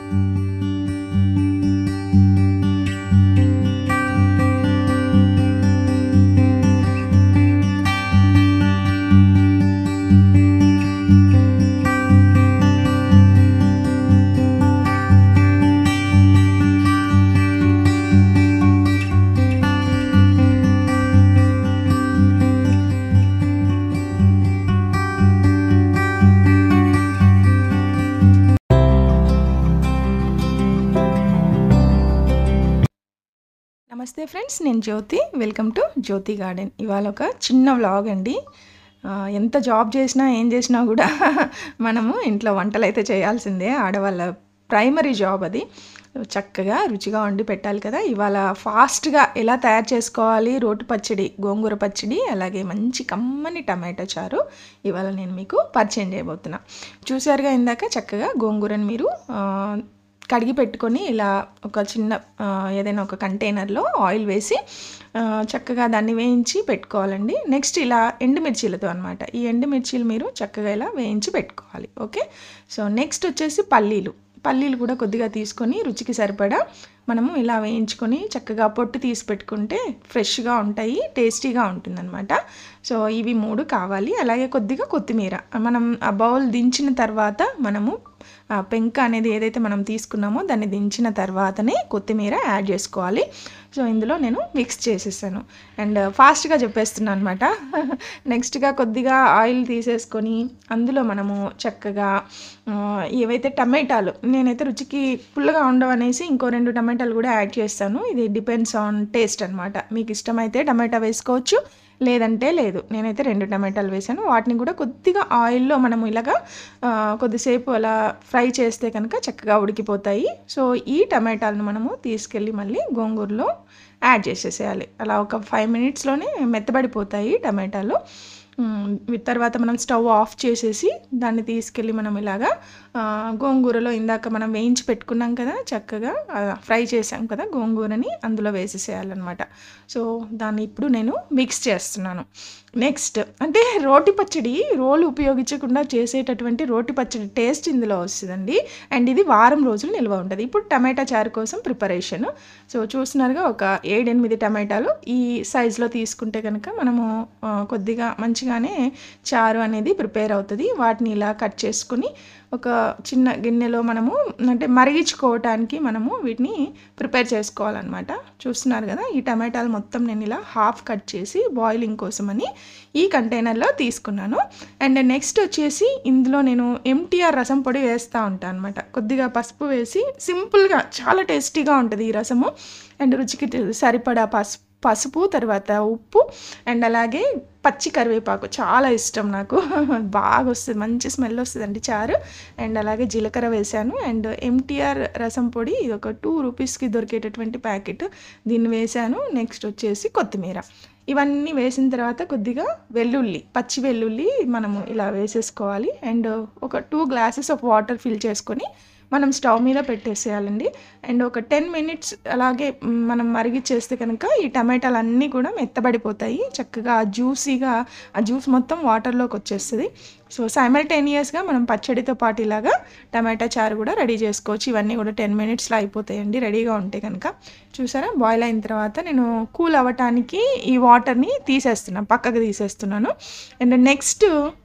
నమస్తే ఫ్రెండ్స్ నేను Jyothi welcome to Jyothi garden ఇవాళ ఒక చిన్న వ్లాగ్ అండి ఆ, ఎంత జాబ్ చేసినా ఏం చేసినా కూడా మనము ఇంట్లో వంటలు అయితే చేయాల్సిందే ఆడవాళ్ళ ప్రైమరీ జాబ్ అది చక్కగా రుచిగా వండి పెట్టాలి కదా ఇవాళ ఫాస్ట్గా ఎలా తయారు చేసుకోవాలి రోటి పచ్చడి గోంగూర పచ్చడి అలాగే మంచి కమ్మని టమాటో చారు ఇవాళ నేను మీకు పరిచయం చేయబోతున్నా చూసారుగా ఇందాక చక్కగా గోంగూరని మీరు ఆ, కడిగి పెట్టుకొని ఇలా ఒక చిన్న ఆ, ఏదైనా ఒక కంటైనర్లో ఆయిల్ వేసి ఆ, చక్కగా దాన్ని వేయించి పెట్టుకోవాలండి నెక్స్ట్ ఇలా ఎండుమిర్చీలతో అనమాట ఈ ఎండుమిర్చీలు మీరు చక్కగా ఇలా వేయించి పెట్టుకోవాలి ఓకే సో నెక్స్ట్ వచ్చేసి పల్లీలు పల్లీలు కూడా కొద్దిగా తీసుకొని రుచికి సరిపడా మనము ఇలా వేయించుకొని చక్కగా పొట్టు తీసి పెట్టుకుంటే ఫ్రెష్గా ఉంటాయి టేస్టీగా ఉంటుందన్నమాట సో ఇవి మూడు కావాలి అలాగే కొద్దిగా కొత్తిమీర మనం ఆ బౌల్ దించిన తర్వాత మనము ఆ పెంక అనేది ఏదైతే మనం తీసుకున్నామో దాన్ని దించిన తర్వాతనే కొత్తిమీర యాడ్ చేసుకోవాలి సో ఇందులో నేను మిక్స్ చేసేసాను అండ్ ఫాస్ట్గా చెప్పేస్తున్నాను అనమాట నెక్స్ట్గా కొద్దిగా ఆయిల్ తీసేసుకొని అందులో మనము చక్కగా ఆ, ఏవైతే టమాటాలు నేనైతే రుచికి పుల్లగా ఉండవనేసి ఇంకో రెండు టమాటాలు కూడా యాడ్ చేస్తాను ఇది డిపెండ్స్ ఆన్ టేస్ట్ అనమాట మీకు ఇష్టమైతే టమాటా వేసుకోవచ్చు లేదంటే లేదు నేనైతే రెండు టమాటాలు వేసాను వాటిని కూడా కొద్దిగా ఆయిల్లో మనము ఇలాగా ఆ, కొద్దిసేపు అలా ఫ్రై చేస్తే కనుక చక్కగా ఉడికిపోతాయి సో ఈ టమాటాలను మనము తీసుకెళ్ళి మళ్ళీ గోంగూరలో యాడ్ చేసేసేయాలి అలా ఒక ఫైవ్ మినిట్స్లోనే మెత్తబడిపోతాయి టమాటాలు మ్, వి- తర్వాత మనం స్టవ్ ఆఫ్ చేసేసి దాన్ని తీసుకెళ్ళి మనం ఇలాగా ఆ, గోంగూరలో ఇందాక మనం వేయించి పెట్టుకున్నాం కదా చక్కగా ఆ, ఫ్రై చేసాం కదా గోంగూరని అందులో వేసేసేయాలన్నమాట సో దాన్ని ఇప్పుడు నేను మిక్స్ చేస్తున్నాను నెక్స్ట్ అంటే రోటి పచ్చడి రోలు ఉపయోగించకుండా చేసేటటువంటి రోటి పచ్చడి టేస్ట్ ఇందులో వస్తుందండి అండ్ ఇది వారం రోజులు నిల్వ ఉంటుంది ఇప్పుడు టమాటా చారు కోసం ప్రిపరేషన్ సో చూస్తున్నారుగా ఒక ఏడెనిమిది టమాటాలు ఈ సైజులో తీసుకుంటే కనుక మనము ఆ, కొద్దిగా మంచిగానే చారు అనేది ప్రిపేర్ అవుతుంది వాటిని ఇలా కట్ చేసుకుని ఒక చిన్న గిన్నెలో మనము అంటే మరిగించుకోవటానికి మనము వీటిని ప్రిపేర్ చేసుకోవాలన్నమాట చూస్తున్నారు కదా ఈ టమాటాలు మొత్తం నేను ఇలా హాఫ్ కట్ చేసి బాయిలింగ్ కోసమని ఈ కంటైనర్లో తీసుకున్నాను అండ్ నెక్స్ట్ వచ్చేసి ఇందులో నేను ఎంటీఆర్ రసం పొడి వేస్తూ ఉంటాను అనమాట కొద్దిగా పసుపు వేసి సింపుల్గా చాలా టేస్టీగా ఉంటుంది ఈ రసము అండ్ రుచికి సరిపడా పసుపు పసుపు తర్వాత ఉప్పు అండ్ అలాగే పచ్చి కరివేపాకు చాలా ఇష్టం నాకు బాగా వస్తుంది మంచి స్మెల్ వస్తుందండి చారు అండ్ అలాగే జీలకర్ర వేశాను అండ్ ఎంటీఆర్ రసం పొడి ఇది ఒక టూ రూపీస్కి దొరికేటటువంటి ప్యాకెట్ దీన్ని వేశాను నెక్స్ట్ వచ్చేసి కొత్తిమీర ఇవన్నీ వేసిన తర్వాత కొద్దిగా వెల్లుల్లి పచ్చి వెల్లుల్లి మనము ఇలా వేసేసుకోవాలి అండ్ ఒక two glasses of water fill చేసుకొని మనం స్టవ్ మీద పెట్టేసేయాలండి అండ్ ఒక టెన్ మినిట్స్ అలాగే మ్, మనం మరిగిచ్చేస్తే కనుక ఈ టమాటాలు అన్నీ కూడా మెత్తబడిపోతాయి చక్కగా ఆ జ్యూసీగా ఆ జ్యూస్ మొత్తం వాటర్లోకి వచ్చేస్తుంది సో సైమల్టేనియస్గా మనం పచ్చడితో పాటు ఇలాగా టమాటా చారు కూడా రెడీ చేసుకోవచ్చు ఇవన్నీ కూడా టెన్ మినిట్స్లో అయిపోతాయండి రెడీగా ఉంటే కనుక చూసారా బాయిల్ అయిన తర్వాత నేను కూల్ అవ్వటానికి ఈ వాటర్ని తీసేస్తున్నాను పక్కకు తీసేస్తున్నాను అండ్ నెక్స్ట్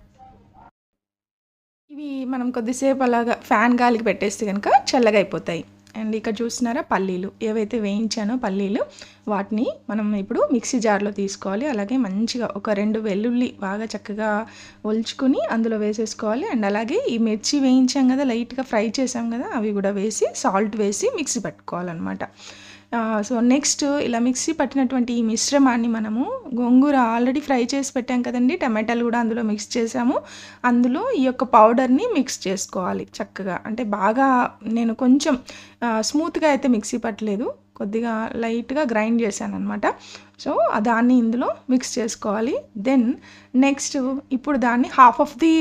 ఇవి మనం కొద్దిసేపు అలాగా ఫ్యాన్ గాలికి పెట్టేస్తే కనుక చల్లగా అయిపోతాయి అండ్ ఇక్కడ చూస్తున్నారా పల్లీలు ఏవైతే వేయించానో పల్లీలు వాటిని మనం ఇప్పుడు మిక్సీ జార్లో తీసుకోవాలి అలాగే మంచిగా ఒక రెండు వెల్లుల్లి బాగా చక్కగా ఒలుచుకుని అందులో వేసేసుకోవాలి అండ్ అలాగే ఈ మిర్చి వేయించాం కదా లైట్గా ఫ్రై చేసాం కదా అవి కూడా వేసి సాల్ట్ వేసి మిక్సీ పెట్టుకోవాలన్నమాట ఆ, సో నెక్స్ట్ ఇలా మిక్సీ పట్టినటువంటి ఈ మిశ్రమాన్ని మనము గోంగూర ఆల్రెడీ ఫ్రై చేసి పెట్టాం కదండి టమాటాలు కూడా అందులో మిక్స్ చేసాము అందులో ఈ యొక్క పౌడర్ని మిక్స్ చేసుకోవాలి చక్కగా అంటే బాగా నేను కొంచెం ఆ, స్మూత్గా అయితే మిక్సీ పట్టలేదు కొద్దిగా లైట్గా గ్రైండ్ చేశాను అనమాట సో దాన్ని ఇందులో మిక్స్ చేసుకోవాలి దెన్ నెక్స్ట్ ఇప్పుడు దాన్ని హాఫ్ ఆఫ్ ది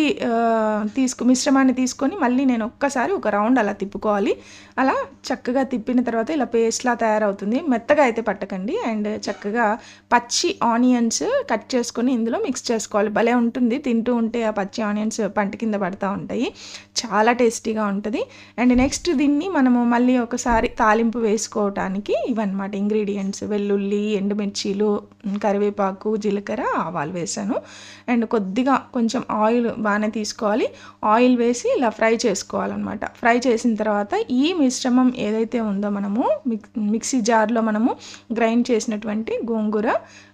తీసుకు మిశ్రమాన్ని తీసుకొని మళ్ళీ నేను ఒక్కసారి ఒక రౌండ్ అలా తిప్పుకోవాలి అలా చక్కగా తిప్పిన తర్వాత ఇలా పేస్ట్లా తయారవుతుంది మెత్తగా అయితే పట్టకండి అండ్ చక్కగా పచ్చి ఆనియన్స్ కట్ చేసుకొని ఇందులో మిక్స్ చేసుకోవాలి భలే ఉంటుంది తింటూ ఉంటే ఆ పచ్చి ఆనియన్స్ పంట కింద పడతా ఉంటాయి చాలా టేస్టీగా ఉంటుంది అండ్ నెక్స్ట్ దీన్ని మనము మళ్ళీ ఒకసారి తాలింపు వేసుకోవటానికి ఇవన్నమాట ఇంగ్రీడియంట్స్ వెల్లుల్లి ఎండుమిర్చీలు కరివేపాకు జీలకర్ర ఆవాలు వేసాను అండ్ కొద్దిగా కొంచెం ఆయిల్ బాగానే తీసుకోవాలి ఆయిల్ వేసి ఇలా ఫ్రై చేసుకోవాలన్నమాట ఫ్రై చేసిన తర్వాత ఈ మిశ్రమం ఏదైతే ఉందో మనము మిక్ మిక్సీ జార్లో మనము గ్రైండ్ చేసినటువంటి గోంగూర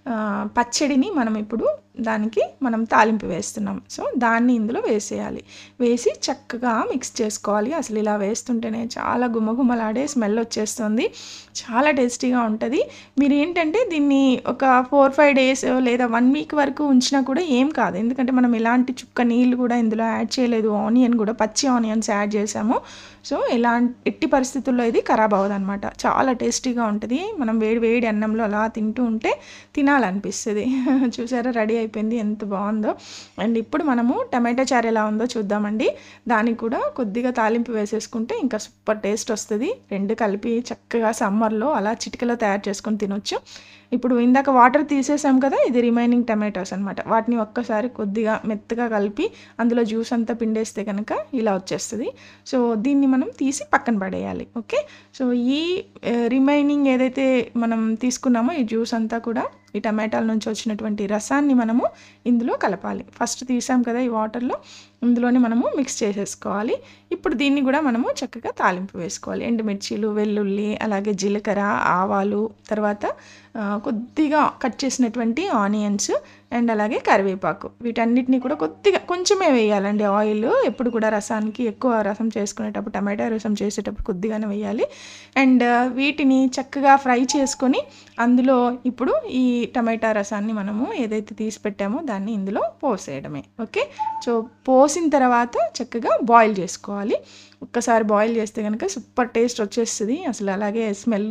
పచ్చడిని మనం ఇప్పుడు దానికి మనం తాలింపు వేస్తున్నాం సో దాన్ని ఇందులో వేసేయాలి వేసి చక్కగా మిక్స్ చేసుకోవాలి అసలు ఇలా వేస్తుంటేనే చాలా గుమగుమలాడే స్మెల్ వచ్చేస్తుంది చాలా టేస్టీగా ఉంటుంది మీరు ఏంటంటే దీన్ని ఒక ఫోర్ ఫైవ్ డేస్ లేదా వన్ వీక్ వరకు ఉంచినా కూడా ఏం కాదు ఎందుకంటే మనం ఎలాంటి చుక్క నీళ్ళు కూడా ఇందులో యాడ్ చేయలేదు ఆనియన్ కూడా పచ్చి ఆనియన్స్ యాడ్ చేసాము సో ఎలా ఎట్టి పరిస్థితుల్లో ఇది ఖరాబ్ అవ్వదు అనమాట చాలా టేస్టీగా ఉంటుంది మనం వేడి వేడి అన్నంలో అలా తింటూ ఉంటే తినాలనిపిస్తుంది చూసారా రెడీ అయిపోయింది ఎంత బాగుందో అండ్ ఇప్పుడు మనము టమాటా చారు ఎలా ఉందో చూద్దామండి దానికి కూడా కొద్దిగా తాలింపు వేసేసుకుంటే ఇంకా సూపర్ టేస్ట్ వస్తుంది రెండు కలిపి చక్కగా సమ్మర్లో అలా చిటికలో తయారు చేసుకొని తినొచ్చు ఇప్పుడు ఇందాక వాటర్ తీసేసాం కదా ఇది రిమైనింగ్ టమాటోస్ అనమాట వాటిని ఒక్కసారి కొద్దిగా మెత్తగా కలిపి అందులో జ్యూస్ అంతా పిండేస్తే కనుక ఇలా వచ్చేస్తుంది సో దీన్ని మనం తీసి పక్కన పడేయాలి ఓకే సో ఈ రిమైనింగ్ ఏదైతే మనం తీసుకున్నామో ఈ జ్యూస్ అంతా కూడా ఈ టమాటాల నుంచి వచ్చినటువంటి రసాన్ని మనము ఇందులో కలపాలి ఫస్ట్ తీసాం కదా ఈ వాటర్లో ఇందులోనే మనము మిక్స్ చేసేసుకోవాలి ఇప్పుడు దీన్ని కూడా మనము చక్కగా తాలింపు వేసుకోవాలి ఎండుమిర్చీలు వెల్లుల్లి అలాగే జీలకర్ర ఆవాలు తర్వాత కొద్దిగా కట్ చేసినటువంటి ఆనియన్స్ అండ్ అలాగే కరివేపాకు వీటన్నిటిని కూడా కొద్దిగా కొంచెమే వేయాలండి ఆయిల్ ఎప్పుడు కూడా రసానికి ఎక్కువ రసం చేసుకునేటప్పుడు టమాటా రసం చేసేటప్పుడు కొద్దిగానే వేయాలి అండ్ వీటిని చక్కగా ఫ్రై చేసుకొని అందులో ఇప్పుడు ఈ టమాటా రసాన్ని మనము ఏదైతే తీసి పెట్టామో దాన్ని ఇందులో పోసేయడమే ఓకే సో పోసిన తర్వాత చక్కగా బాయిల్ చేసుకోవాలి ఒక్కసారి బాయిల్ చేస్తే కనుక సూపర్ టేస్ట్ వచ్చేస్తుంది అసలు అలాగే స్మెల్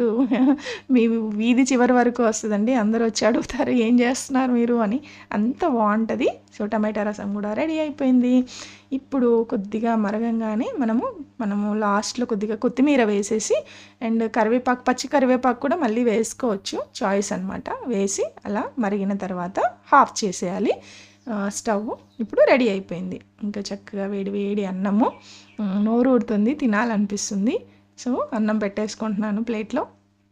మీ వీధి చివరి వరకు వస్తుందండి అందరూ వచ్చి అడుగుతారు ఏం చేస్తున్నారు మీరు అని అంత బాగుంటుంది సో టమాటా రసం కూడా రెడీ అయిపోయింది ఇప్పుడు కొద్దిగా మరగంగానే మనము మనము లాస్ట్లో కొద్దిగా కొత్తిమీర వేసేసి అండ్ కరివేపాకు పచ్చి కరివేపాకు కూడా మళ్ళీ వేసుకోవచ్చు చాయిస్ అనమాట వేసి అలా మరిగిన తర్వాత హాఫ్ చేసేయాలి స్టవ్ ఇప్పుడు రెడీ అయిపోయింది ఇంకా చక్కగా వేడి వేడి అన్నము నోరు ఊడుతుంది తినాలనిపిస్తుంది సో అన్నం పెట్టేసుకుంటున్నాను ప్లేట్లో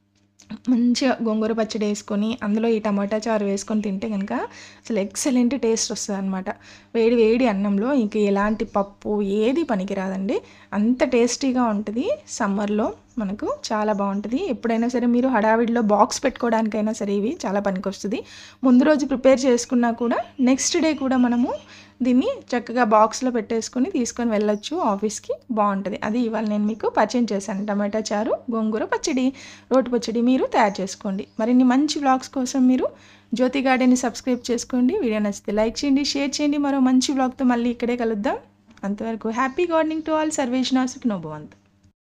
మంచిగా గోంగూర పచ్చడి వేసుకొని అందులో ఈ టమాటా చారు వేసుకొని తింటే కనుక అసలు ఎక్సలెంట్ టేస్ట్ వస్తుంది అనమాట వేడి వేడి అన్నంలో ఇంక ఎలాంటి పప్పు ఏది పనికిరాదండి అంత టేస్టీగా ఉంటుంది సమ్మర్లో మనకు చాలా బాగుంటుంది ఎప్పుడైనా సరే మీరు హడావిడిలో బాక్స్ పెట్టుకోవడానికైనా సరే ఇవి చాలా పనికొస్తుంది ముందు రోజు ప్రిపేర్ చేసుకున్నా కూడా నెక్స్ట్ డే కూడా మనము దీన్ని చక్కగా బాక్స్లో పెట్టేసుకొని తీసుకొని వెళ్ళొచ్చు ఆఫీస్కి బాగుంటుంది అది ఇవాళ నేను మీకు పరిచయం చేశాను టమాటా చారు గోంగూర పచ్చడి రోటి పచ్చడి మీరు తయారు చేసుకోండి మరిన్ని మంచి వ్లాగ్స్ కోసం మీరు జ్యోతి గార్డెన్ని సబ్స్క్రైబ్ చేసుకోండి వీడియో నచ్చితే లైక్ చేయండి షేర్ చేయండి మరో మంచి వ్లాగ్తో మళ్ళీ ఇక్కడే కలుద్దాం అంతవరకు హ్యాపీ గార్డెనింగ్ టు ఆల్ సర్వేష్ నాసుక్ నోభవంత్